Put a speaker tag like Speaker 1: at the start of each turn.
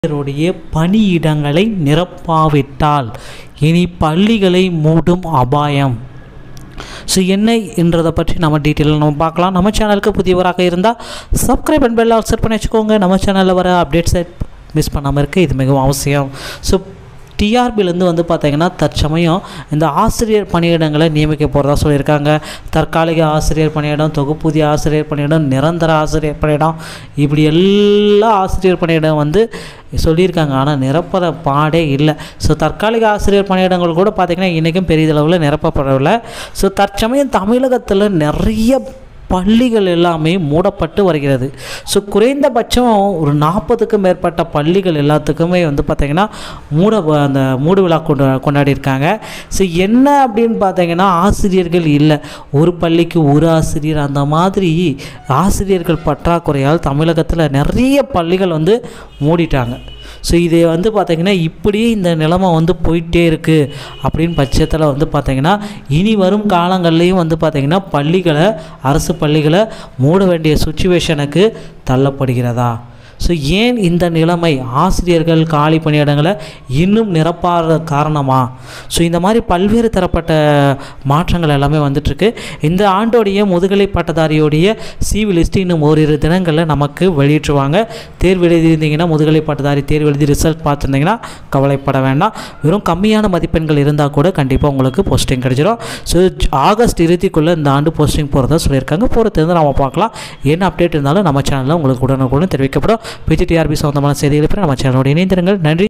Speaker 1: ஆசிரியருடைய பணியிடங்களை நிரப்பாவிட்டால் இனி பள்ளிகளை மூடும் அபாயம் ஸோ என்ன என்றதை பற்றி நம்ம டீட்டெயிலாக நம்ம பார்க்கலாம் நம்ம சேனலுக்கு புதியவராக இருந்தால் சப்ஸ்கிரைப் அண்ட் பெல் செட் பண்ணி வச்சுக்கோங்க நம்ம சேனலில் வர அப்டேட்ஸை மிஸ் பண்ணாமல் இருக்க இது மிகவும் அவசியம் ஸோ டிஆர்பிலேருந்து வந்து பார்த்தீங்கன்னா தற்சமயம் இந்த ஆசிரியர் பணியிடங்களை நியமிக்க போகிறதா சொல்லியிருக்காங்க தற்காலிக ஆசிரியர் பணியிடம் தொகுப்பூதிய ஆசிரியர் பணியிடம் நிரந்தர ஆசிரியர் பணியிடம் இப்படி எல்லா ஆசிரியர் பணியிடம் வந்து சொல்லியிருக்காங்க ஆனால் நிரப்புற பாடே இல்லை ஸோ தற்காலிக ஆசிரியர் பணியிடங்கள் கூட பார்த்திங்கன்னா இன்றைக்கும் பெரிதளவில் நிரப்பப்படவில்லை ஸோ தற்சமயம் தமிழகத்தில் நிறைய பள்ளிகள் எல்லாமே மூடப்பட்டு வருகிறது ஸோ குறைந்தபட்சம் ஒரு நாற்பதுக்கும் மேற்பட்ட பள்ளிகள் எல்லாத்துக்குமே வந்து பார்த்திங்கன்னா மூட அந்த மூடு விழா கொண்டு கொண்டாடியிருக்காங்க ஸோ என்ன அப்படின்னு பார்த்தீங்கன்னா ஆசிரியர்கள் இல்லை ஒரு பள்ளிக்கு ஒரு ஆசிரியர் அந்த மாதிரி ஆசிரியர்கள் பற்றாக்குறையால் தமிழகத்தில் நிறைய பள்ளிகள் வந்து மூடிட்டாங்க ஸோ இது வந்து பார்த்திங்கன்னா இப்படியே இந்த நிலைமை வந்து போயிட்டே இருக்குது அப்படின்னு பட்சத்தில் வந்து பார்த்திங்கன்னா இனி வரும் காலங்கள்லேயும் வந்து பார்த்திங்கன்னா பள்ளிகளை அரசு பள்ளிகளை மூட வேண்டிய சுச்சுவேஷனுக்கு தள்ளப்படுகிறதா ஸோ ஏன் இந்த நிலைமை ஆசிரியர்கள் காலி பணியிடங்களை இன்னும் நிரப்பாத காரணமா ஸோ இந்த மாதிரி பல்வேறு தரப்பட்ட மாற்றங்கள் எல்லாமே வந்துட்டுருக்கு இந்த ஆண்டோடைய முதுகலை பட்டதாரியோடைய சிவி லிஸ்ட் இன்னும் ஓரிரு தினங்களில் நமக்கு வெளியிட்டுருவாங்க தேர்வு எழுதியிருந்தீங்கன்னா முதுகலை பட்டதாரி தேர்வு எழுதி ரிசல்ட் பார்த்துருந்தீங்கன்னா கவலைப்பட வேண்டாம் வெறும் கம்மியான மதிப்பெண்கள் இருந்தால் கூட கண்டிப்பாக உங்களுக்கு போஸ்டிங் கிடைச்சிடும் ஸோ ஆகஸ்ட் இறுதிக்குள்ளே இந்த ஆண்டு போஸ்டிங் போகிறதா சொல்லியிருக்காங்க போகிறது நம்ம பார்க்கலாம் என்ன அப்டேட் இருந்தாலும் நம்ம சேனலில் உங்களுக்கு உடனுக்குடன் தெரிவிக்கப்படும் பிஜிடிஆர்பி சொந்தமான செய்திகளை பெற நம்ம சேனலோட இணைந்திருங்கள் நன்றி